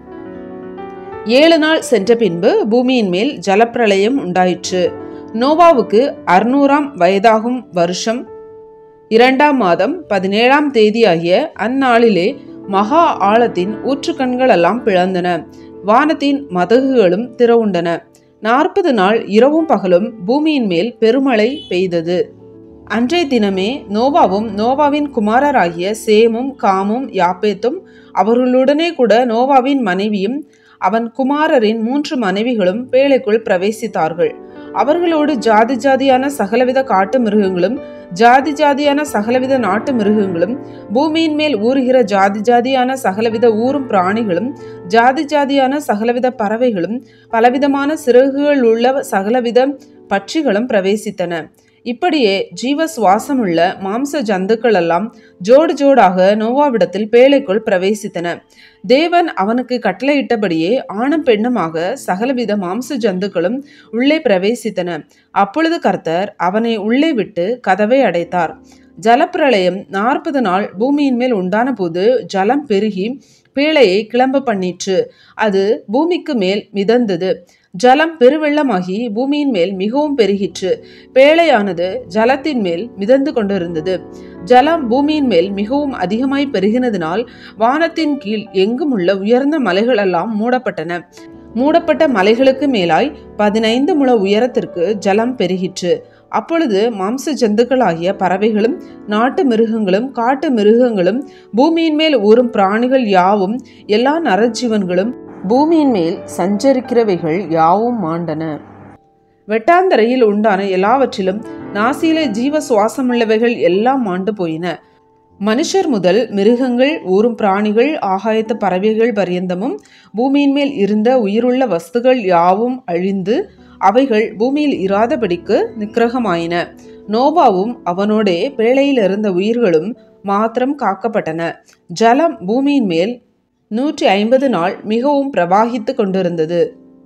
ஏழு நாள் சென்ற பின்பு பூமியின் மேல் ஜலப்பிரளயம் உண்டாயிற்று நோவாவுக்கு அறுநூறாம் வயதாகும் வருஷம் இரண்டாம் மாதம் பதினேழாம் தேதியாகிய அந்நாளிலே மகா ஆழத்தின் ஊற்றுக்கண்களெல்லாம் பிளந்தன வானத்தின் மதகுகளும் திறவுண்டன நாற்பது நாள் இரவும் பகலும் பூமியின் மேல் பெருமழை பெய்தது அன்றைய தினமே நோவாவும் நோவாவின் குமாரராகிய சேமும் காமும் யாப்பேத்தும் அவர்களுடனே கூட நோவாவின் மனைவியும் அவன் குமாரரின் மூன்று மனைவிகளும் பேழைக்குள் பிரவேசித்தார்கள் அவர்களோடு ஜாதி ஜாதியான சகலவித காட்டு மிருகங்களும் ஜாதி ஜாதியான சகலவித நாட்டு மிருகங்களும் பூமியின் மேல் ஊறுகிற ஜாதி ஜாதியான சகலவித ஊறும் பிராணிகளும் ஜாதி ஜாதியான சகலவித பறவைகளும் பலவிதமான சிறகுகள் உள்ள சகலவித பட்சிகளும் பிரவேசித்தன இப்படியே ஜீவ சுவாசமுள்ள மாம்ச ஜந்துக்கள் எல்லாம் ஜோடு ஜோடாக நோவாவிடத்தில் பேழைக்குள் பிரவேசித்தன தேவன் அவனுக்கு கட்டளையிட்டபடியே ஆணும் பெண்ணுமாக சகலவித மாம்ச ஜந்துக்களும் உள்ளே பிரவேசித்தன அப்பொழுது கர்த்தர் அவனை உள்ளே விட்டு கதவை அடைத்தார் ஜலப்பிரளயம் நாற்பது நாள் பூமியின் மேல் உண்டான போது ஜலம் பெருகி பேழையை கிளம்ப பண்ணிற்று அது பூமிக்கு மேல் மிதந்தது ஜலம் பெருவெள்ளமாகி பூமியின் மேல் மிகவும் பெருகிற்று பேழையானது ஜலத்தின் மேல் மிதந்து கொண்டிருந்தது ஜலம் பூமியின் மேல் மிகவும் அதிகமாய் பெருகினதினால் வானத்தின் கீழ் எங்கும் உள்ள உயர்ந்த மலைகளெல்லாம் மூடப்பட்டன மூடப்பட்ட மலைகளுக்கு மேலாய் பதினைந்து முழ உயரத்திற்கு ஜலம் பெருகிற்று அப்பொழுது மாம்ச ஜந்துக்களாகிய பறவைகளும் நாட்டு மிருகங்களும் காட்டு மிருகங்களும் பூமியின் மேல் ஊறும் பிராணிகள் யாவும் எல்லா நரஜீவன்களும் பூமியின் மேல் சஞ்சரிக்கிறவைகள் யாவும் மாண்டன வெட்டாந்தரையில் உண்டான எல்லாவற்றிலும் நாசியிலே ஜீவ சுவாசமுள்ளவைகள் எல்லாம் மாண்டு போயின மனுஷர் முதல் மிருகங்கள் ஊறும் பிராணிகள் ஆகாயத்து பறவைகள் பரியந்தமும் பூமியின் மேல் இருந்த உயிருள்ள வஸ்துகள் யாவும் அழிந்து அவைகள் பூமியில் இராதபடிக்கு நிக்கிரகமாயின நோவாவும் அவனோடே பேழையில் இருந்த உயிர்களும் மாத்திரம் காக்கப்பட்டன ஜலம் பூமியின் மேல் நூற்றி ஐம்பது நாள் மிகவும் பிரவாகித்து கொண்டிருந்தது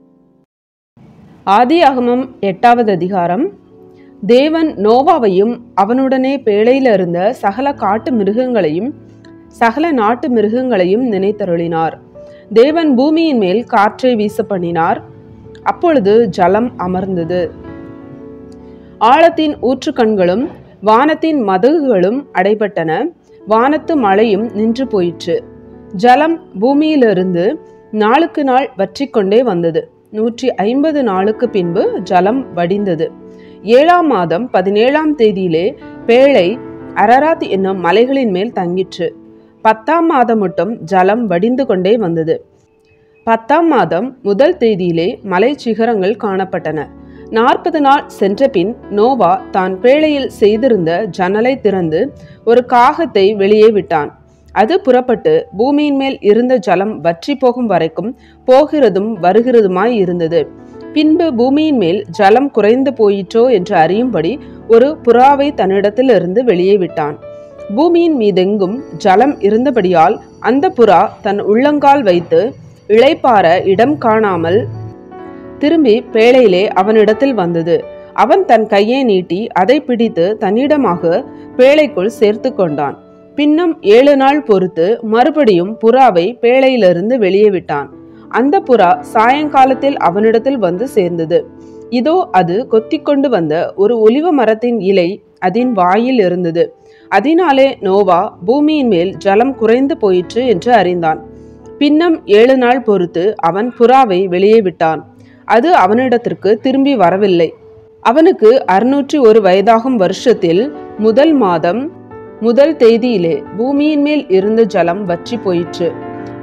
ஆதியாகமம் எட்டாவது அதிகாரம் தேவன் நோவாவையும் அவனுடனே பேழையில் இருந்த சகல காட்டு மிருகங்களையும் சகல நாட்டு மிருகங்களையும் நினைத்தருளினார் தேவன் பூமியின் மேல் காற்றை வீச பண்ணினார் அப்பொழுது ஜலம் அமர்ந்தது ஆழத்தின் ஊற்றுக்கண்களும் வானத்தின் மதகுகளும் அடைபட்டன வானத்து மழையும் நின்று போயிற்று ஜலம் பூமியிலிருந்து நாளுக்கு நாள் வற்றிக்கொண்டே வந்தது நூற்றி ஐம்பது நாளுக்கு பின்பு ஜலம் வடிந்தது ஏழாம் மாதம் பதினேழாம் தேதியிலே பேழை அரராத் என்னும் மலைகளின் மேல் தங்கிற்று பத்தாம் மாதம் மட்டும் ஜலம் வடிந்து கொண்டே வந்தது பத்தாம் மாதம் முதல் தேதியிலே மலை சிகரங்கள் காணப்பட்டன நாற்பது நாள் சென்ற பின் நோவா தான் பேழையில் செய்திருந்த ஜன்னலை திறந்து ஒரு காகத்தை வெளியே விட்டான் அது புறப்பட்டு பூமியின் மேல் இருந்த ஜலம் வற்றி போகும் வரைக்கும் போகிறதும் வருகிறதுமாய் இருந்தது பின்பு பூமியின் மேல் ஜலம் குறைந்து போயிற்றோ என்று அறியும்படி ஒரு புறாவை தன்னிடத்திலிருந்து வெளியே விட்டான் பூமியின் மீதெங்கும் ஜலம் இருந்தபடியால் அந்த புறா தன் உள்ளங்கால் வைத்து இளைப்பாற இடம் காணாமல் திரும்பி பேழையிலே அவனிடத்தில் வந்தது அவன் தன் கையை நீட்டி அதை பிடித்து தன்னிடமாக பேழைக்குள் சேர்த்து கொண்டான் பின்னும் ஏழு நாள் பொறுத்து மறுபடியும் புறாவை பேழையிலிருந்து வெளியே விட்டான் அந்த புறா சாயங்காலத்தில் அவனிடத்தில் வந்து சேர்ந்தது இதோ அது கொத்திக்கொண்டு வந்த ஒரு ஒலிவ மரத்தின் இலை அதன் வாயில் இருந்தது அதனாலே நோவா பூமியின் மேல் ஜலம் குறைந்து போயிற்று என்று அறிந்தான் பின்னும் ஏழு நாள் பொறுத்து அவன் புறாவை வெளியே விட்டான் அது அவனிடத்திற்கு திரும்பி வரவில்லை அவனுக்கு அறுநூற்றி ஒரு வயதாகும் வருஷத்தில் முதல் மாதம் முதல் தேதியிலே பூமியின் மேல் இருந்த ஜலம் வற்றி போயிற்று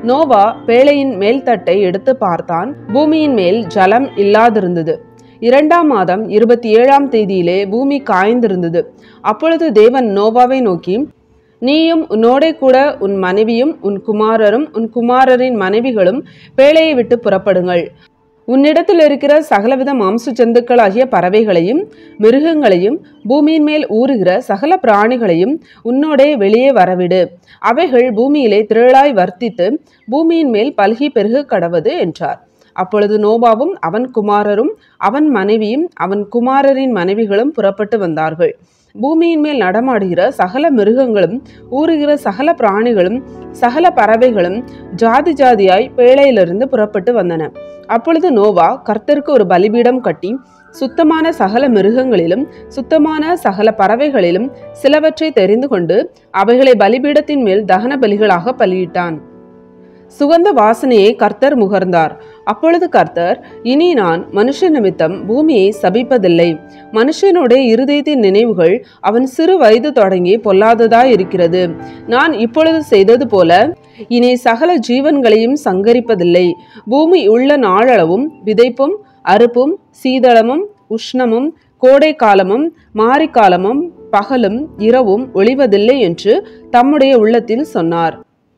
நோவா பேழையின் மேல்தட்டை எடுத்து பார்த்தான் பூமியின் மேல் ஜலம் இல்லாதிருந்தது இரண்டாம் மாதம் இருபத்தி ஏழாம் தேதியிலே பூமி காய்ந்திருந்தது அப்பொழுது தேவன் நோவாவை நோக்கி நீயும் உன்னோடே கூட உன் மனைவியும் உன் குமாரரும் உன் குமாரரின் மனைவிகளும் பேழையை விட்டு புறப்படுங்கள் உன்னிடத்தில் இருக்கிற சகலவித மாம்ச ஜந்துக்களாகிய பறவைகளையும் மிருகங்களையும் பூமியின் மேல் ஊறுகிற சகல பிராணிகளையும் உன்னோடே வெளியே வரவிடு அவைகள் பூமியிலே திரளாய் வர்த்தித்து பூமியின் மேல் பல்கி பெருகு கடவது என்றார் அப்பொழுது நோபாவும் அவன் குமாரரும் அவன் மனைவியும் அவன் குமாரரின் மனைவிகளும் புறப்பட்டு வந்தார்கள் பூமியின் மேல் நடமாடுகிற சகல மிருகங்களும் ஊறுகிற சகல பிராணிகளும் சகல பறவைகளும் ஜாதி ஜாதியாய் பேழையிலிருந்து புறப்பட்டு வந்தன அப்பொழுது நோவா கர்த்தருக்கு ஒரு பலிபீடம் கட்டி சுத்தமான சகல மிருகங்களிலும் சுத்தமான சகல பறவைகளிலும் சிலவற்றை தெரிந்து கொண்டு அவைகளை பலிபீடத்தின் மேல் தகன பலிகளாக பலியிட்டான் சுகந்த வாசனையை கர்த்தர் முகர்ந்தார் அப்பொழுது கர்த்தர் இனி நான் மனுஷ நிமித்தம் பூமியை சபிப்பதில்லை மனுஷனுடைய இருதயத்தின் நினைவுகள் அவன் சிறு வயது தொடங்கி பொல்லாததாய் இருக்கிறது நான் இப்பொழுது செய்தது போல இனி சகல ஜீவன்களையும் சங்கரிப்பதில்லை பூமி உள்ள நாளளவும் விதைப்பும் அறுப்பும் சீதளமும் உஷ்ணமும் கோடை காலமும் மாரிக்காலமும் பகலும் இரவும் ஒளிவதில்லை என்று தம்முடைய உள்ளத்தில் சொன்னார்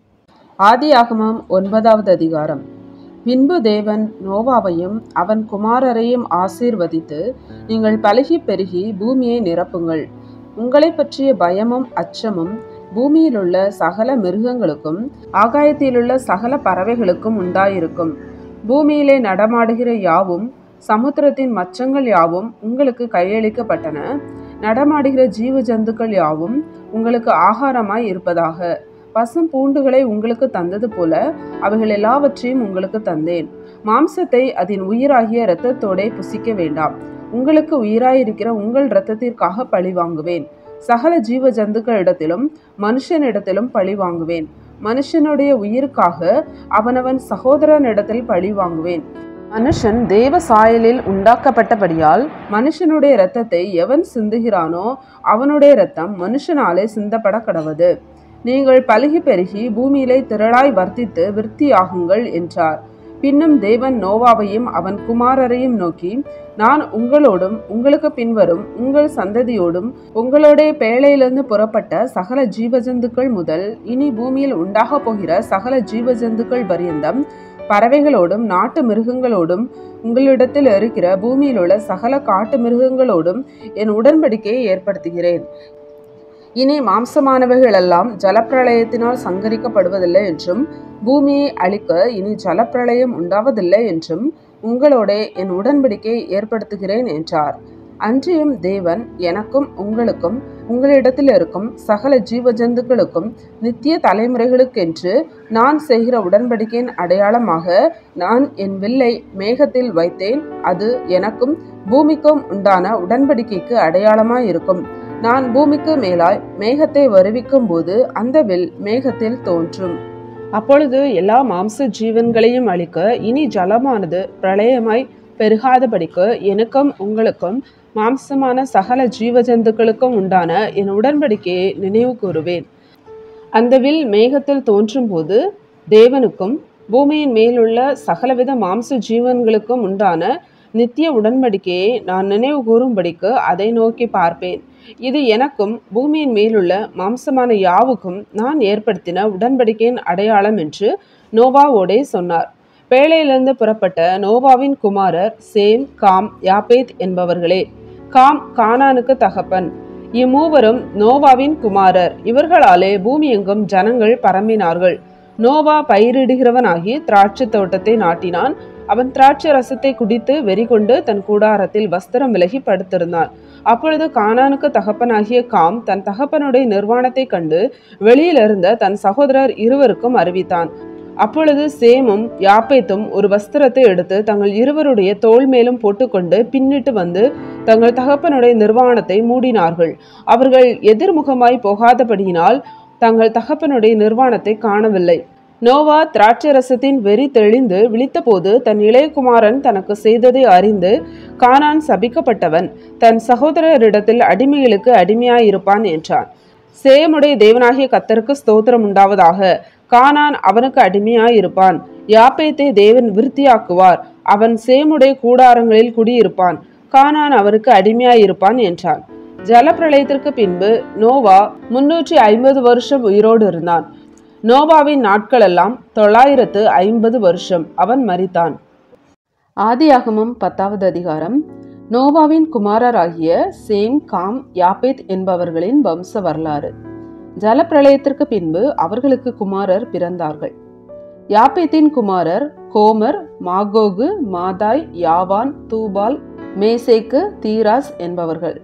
ஆதியாகமம் ஒன்பதாவது அதிகாரம் பின்பு தேவன் நோவாவையும் அவன் குமாரரையும் ஆசீர்வதித்து நீங்கள் பலகி பெருகி பூமியை நிரப்புங்கள் உங்களை பற்றிய பயமும் அச்சமும் பூமியிலுள்ள சகல மிருகங்களுக்கும் ஆகாயத்திலுள்ள சகல பறவைகளுக்கும் உண்டாயிருக்கும் பூமியிலே நடமாடுகிற யாவும் சமுத்திரத்தின் மச்சங்கள் யாவும் உங்களுக்கு கையளிக்கப்பட்டன நடமாடுகிற ஜீவ ஜந்துக்கள் யாவும் உங்களுக்கு ஆகாரமாய் இருப்பதாக பசும் பூண்டுகளை உங்களுக்கு தந்தது போல அவைகள் எல்லாவற்றையும் உங்களுக்கு தந்தேன் மாம்சத்தை அதன் உயிராகிய இரத்தத்தோடே புசிக்க வேண்டாம் உங்களுக்கு உயிராயிருக்கிற உங்கள் இரத்தத்திற்காக பழி வாங்குவேன் சகல ஜீவ ஜந்துக்களிடத்திலும் மனுஷனிடத்திலும் பழி வாங்குவேன் மனுஷனுடைய உயிருக்காக அவனவன் சகோதரனிடத்தில் பழி வாங்குவேன் மனுஷன் தேவ சாயலில் உண்டாக்கப்பட்டபடியால் மனுஷனுடைய இரத்தத்தை எவன் சிந்துகிறானோ அவனுடைய இரத்தம் மனுஷனாலே சிந்தப்பட கடவது நீங்கள் பலுகி பெருகி பூமியிலே திரளாய் வர்த்தித்து விருத்தியாகுங்கள் என்றார் பின்னும் தேவன் நோவாவையும் அவன் குமாரரையும் நோக்கி நான் உங்களோடும் உங்களுக்கு பின்வரும் உங்கள் சந்ததியோடும் உங்களுடைய பேழையிலிருந்து புறப்பட்ட சகல ஜீவஜந்துக்கள் முதல் இனி பூமியில் உண்டாக போகிற சகல ஜீவஜந்துக்கள் பரியந்தம் பறவைகளோடும் நாட்டு மிருகங்களோடும் உங்களிடத்தில் இருக்கிற பூமியில் உள்ள சகல காட்டு மிருகங்களோடும் என் உடன்படிக்கையை ஏற்படுத்துகிறேன் இனி மாம்சமானவைகளெல்லாம் ஜலப்பிரளயத்தினால் சங்கரிக்கப்படுவதில்லை என்றும் பூமியை அழிக்க இனி ஜலப்பிரளயம் உண்டாவதில்லை என்றும் உங்களோட என் உடன்படிக்கையை ஏற்படுத்துகிறேன் என்றார் அன்றியும் தேவன் எனக்கும் உங்களுக்கும் உங்களிடத்தில் இருக்கும் சகல ஜீவ ஜந்துக்களுக்கும் நித்திய தலைமுறைகளுக்கென்று நான் செய்கிற உடன்படிக்கையின் அடையாளமாக நான் என் வில்லை மேகத்தில் வைத்தேன் அது எனக்கும் பூமிக்கும் உண்டான உடன்படிக்கைக்கு அடையாளமாய் இருக்கும் நான் பூமிக்கு மேலாய் மேகத்தை வருவிக்கும் போது அந்த வில் மேகத்தில் தோன்றும் அப்பொழுது எல்லா மாம்ச ஜீவன்களையும் அழிக்க இனி ஜலமானது பிரளயமாய் பெருகாதபடிக்கு எனக்கும் உங்களுக்கும் மாம்சமான சகல ஜீவஜந்துக்களுக்கும் உண்டான என் உடன்படிக்கையை நினைவு கூறுவேன் அந்த வில் மேகத்தில் தோன்றும் போது தேவனுக்கும் பூமியின் மேலுள்ள சகலவித மாம்ச ஜீவன்களுக்கும் உண்டான நித்திய உடன்படிக்கையை நான் நினைவு கூறும்படிக்கு அதை நோக்கி பார்ப்பேன் இது எனக்கும் பூமியின் மேலுள்ள மாம்சமான யாவுக்கும் நான் ஏற்படுத்தின உடன்படிக்கையின் அடையாளம் என்று நோவாவோடே சொன்னார் பேழையிலிருந்து புறப்பட்ட நோவாவின் குமாரர் சேம் காம் யாபேத் என்பவர்களே காம் கானானுக்கு தகப்பன் இம்மூவரும் நோவாவின் குமாரர் இவர்களாலே பூமி எங்கும் ஜனங்கள் பரம்பினார்கள் நோவா பயிரிடுகிறவனாகி திராட்சை தோட்டத்தை நாட்டினான் அவன் திராட்சை ரசத்தை குடித்து வெறி கொண்டு தன் கூடாரத்தில் வஸ்திரம் விலகி படுத்திருந்தான் அப்பொழுது கானானுக்கு தகப்பனாகிய காம் தன் தகப்பனுடைய நிர்வாணத்தை கண்டு வெளியிலிருந்த தன் சகோதரர் இருவருக்கும் அறிவித்தான் அப்பொழுது சேமும் யாப்பேத்தும் ஒரு வஸ்திரத்தை எடுத்து தங்கள் இருவருடைய தோள் மேலும் போட்டுக்கொண்டு பின்னிட்டு வந்து தங்கள் தகப்பனுடைய நிர்வாணத்தை மூடினார்கள் அவர்கள் எதிர்முகமாய் போகாதபடியினால் தங்கள் தகப்பனுடைய நிர்வாணத்தை காணவில்லை நோவா திராட்சை ரசத்தின் வெறி தெளிந்து விழித்தபோது தன் இளையகுமாரன் தனக்கு செய்ததை அறிந்து கானான் சபிக்கப்பட்டவன் தன் சகோதரரிடத்தில் அடிமைகளுக்கு அடிமையாயிருப்பான் என்றான் சேமுடைய தேவனாகிய கத்தருக்கு ஸ்தோத்திரம் உண்டாவதாக கானான் அவனுக்கு அடிமையாயிருப்பான் யாப்பேத்தை தேவன் விருத்தியாக்குவார் அவன் சேமுடைய கூடாரங்களில் குடியிருப்பான் கானான் அவனுக்கு அடிமையாயிருப்பான் என்றான் ஜலப்பிரளயத்திற்கு பின்பு நோவா முன்னூற்றி ஐம்பது வருஷம் உயிரோடு இருந்தான் நோவாவின் நாட்களெல்லாம் தொள்ளாயிரத்து ஐம்பது வருஷம் அவன் மரித்தான் ஆதியாகமம் பத்தாவது அதிகாரம் நோவாவின் குமாரராகிய சேம் காம் யாபேத் என்பவர்களின் வம்ச வரலாறு ஜலப்பிரளயத்திற்கு பின்பு அவர்களுக்கு குமாரர் பிறந்தார்கள் யாப்பேத்தின் குமாரர் கோமர் மாகோகு மாதாய் யாவான் தூபால் மேசேக்கு தீராஸ் என்பவர்கள்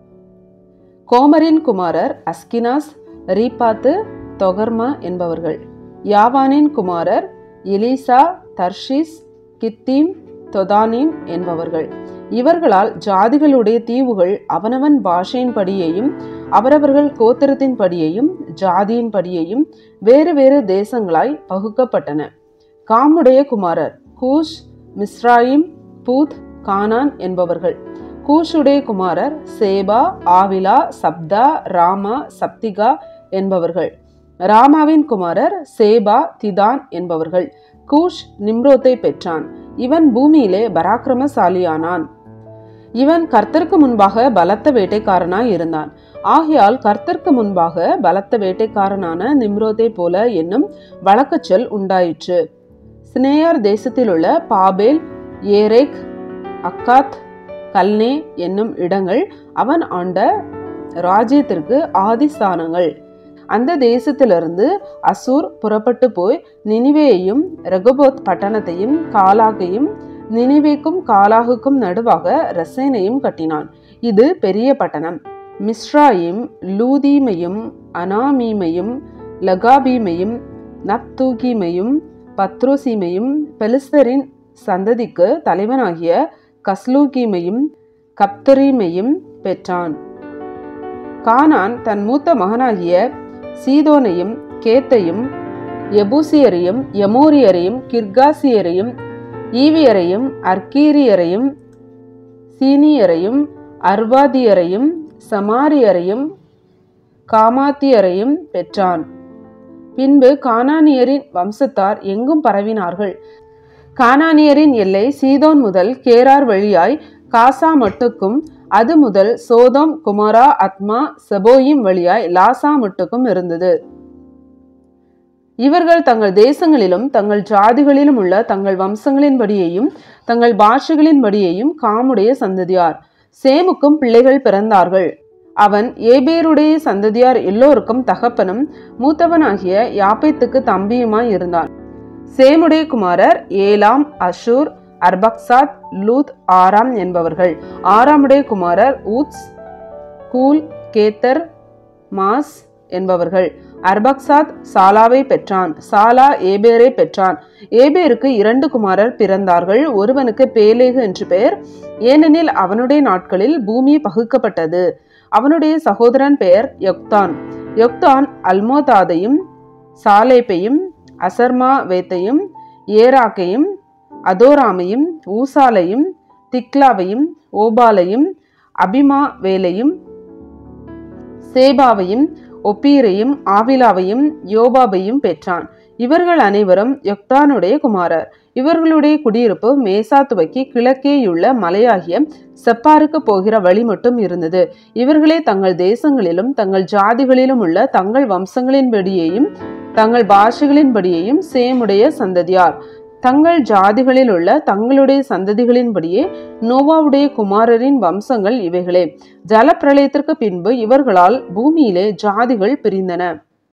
கோமரின் குமாரர் அஸ்கினாஸ் ரீபாத்து தொகர்மா என்பவர்கள் யாவானின் குமாரர் எலிசா தர்ஷிஸ் கித்தீம் தொதானீம் என்பவர்கள் இவர்களால் ஜாதிகளுடைய தீவுகள் அவனவன் பாஷையின் படியையும் அவரவர்கள் கோத்திரத்தின் படியையும் ஜாதியின் படியையும் வேறு வேறு தேசங்களாய் பகுக்கப்பட்டன காமுடைய குமாரர் கூஷ் மிஸ்ராயிம் பூத் கானான் என்பவர்கள் கூஷுடைய குமாரர் சேபா ஆவிலா சப்தா ராமா சப்திகா என்பவர்கள் ராமாவின் குமாரர் சேபா திதான் என்பவர்கள் கூஷ் நிம்ரோத்தை பெற்றான் இவன் பூமியிலே பராக்கிரமசாலியானான் இவன் கர்த்தருக்கு முன்பாக பலத்த வேட்டைக்காரனாய் இருந்தான் ஆகையால் கர்த்தருக்கு முன்பாக பலத்த வேட்டைக்காரனான நிம்ரோதை போல என்னும் வழக்கச்சொல் உண்டாயிற்று சினேயார் தேசத்தில் உள்ள பாபேல் ஏரேக் அக்காத் கல்னே என்னும் இடங்கள் அவன் ஆண்ட ராஜ்யத்திற்கு ஆதிஸ்தானங்கள் அந்த தேசத்திலிருந்து அசூர் புறப்பட்டு போய் நினிவேயையும் ரெகபோத் பட்டணத்தையும் காலாகையும் நினிவேக்கும் காலாகுக்கும் நடுவாக ரசேனையும் கட்டினான் இது பெரிய பட்டணம் மிஸ்ராயும் லூதீமையும் அனாமீமையும் லகாபீமையும் நப்தூகிமையும் பத்ரோசீமையும் பெலிஸ்தரின் சந்ததிக்கு தலைவனாகிய கஸ்லூகீமையும் கப்தரீமையும் பெற்றான் கானான் தன் மூத்த மகனாகிய சீதோனையும் கேத்தையும் எபூசியரையும் எமோரியரையும் கிர்காசியரையும் ஈவியரையும் அர்கீரியரையும் சீனியரையும் அர்வாதியரையும் சமாரியரையும் காமாத்தியரையும் பெற்றான் பின்பு கானானியரின் வம்சத்தார் எங்கும் பரவினார்கள் கானானியரின் எல்லை சீதோன் முதல் கேரார் வழியாய் காசா மட்டுக்கும் அது முதல் சோதோம் குமாரா அத்மா செபோயிம் வழியாய் லாசா மட்டுக்கும் இருந்தது இவர்கள் தங்கள் தேசங்களிலும் தங்கள் ஜாதிகளிலும் உள்ள தங்கள் வம்சங்களின்படியையும் தங்கள் பாஷைகளின்படியையும் காமுடைய சந்ததியார் சேமுக்கும் பிள்ளைகள் பிறந்தார்கள் அவன் ஏபேருடைய சந்ததியார் எல்லோருக்கும் தகப்பனும் மூத்தவனாகிய யாப்பேத்துக்கு தம்பியுமாய் இருந்தான் சேமுடைய குமாரர் ஏலாம் அஷூர் அர்பக்சாத் லூத் ஆராம் என்பவர்கள் ஆராமுடைய குமாரர் ஊத்ஸ் கூல் கேத்தர் மாஸ் என்பவர்கள் அர்பக்சாத் சாலாவை பெற்றான் சாலா ஏபேரை பெற்றான் ஏபேருக்கு இரண்டு குமாரர் பிறந்தார்கள் ஒருவனுக்கு பேலேகு என்று பெயர் ஏனெனில் அவனுடைய நாட்களில் பூமி பகுக்கப்பட்டது அவனுடைய சகோதரன் பெயர் யொக்தான் யொக்தான் அல்மோதாதையும் சாலேப்பையும் அசர்மா வேத்தையும் ஏராக்கையும் அதோராமையும் ஊசாலையும் திக்லாவையும் ஓபாலையும் அபிமா வேலையும் சேபாவையும் ஒப்பீரையும் ஆவிலாவையும் யோபாபையும் பெற்றான் இவர்கள் அனைவரும் யொக்தானுடைய குமாரர் இவர்களுடைய குடியிருப்பு மேசா துவக்கி கிழக்கேயுள்ள மலையாகிய செப்பாருக்கு போகிற வழி மட்டும் இருந்தது இவர்களே தங்கள் தேசங்களிலும் தங்கள் ஜாதிகளிலும் உள்ள தங்கள் வம்சங்களின்படியேயும் தங்கள் பாஷைகளின்படியேயும் சேமுடைய சந்ததியார் தங்கள் ஜாதிகளில் உள்ள தங்களுடைய சந்ததிகளின்படியே நோவாவுடைய குமாரரின் வம்சங்கள் இவைகளே ஜலப்பிரளயத்திற்கு பின்பு இவர்களால் பூமியிலே ஜாதிகள் பிரிந்தன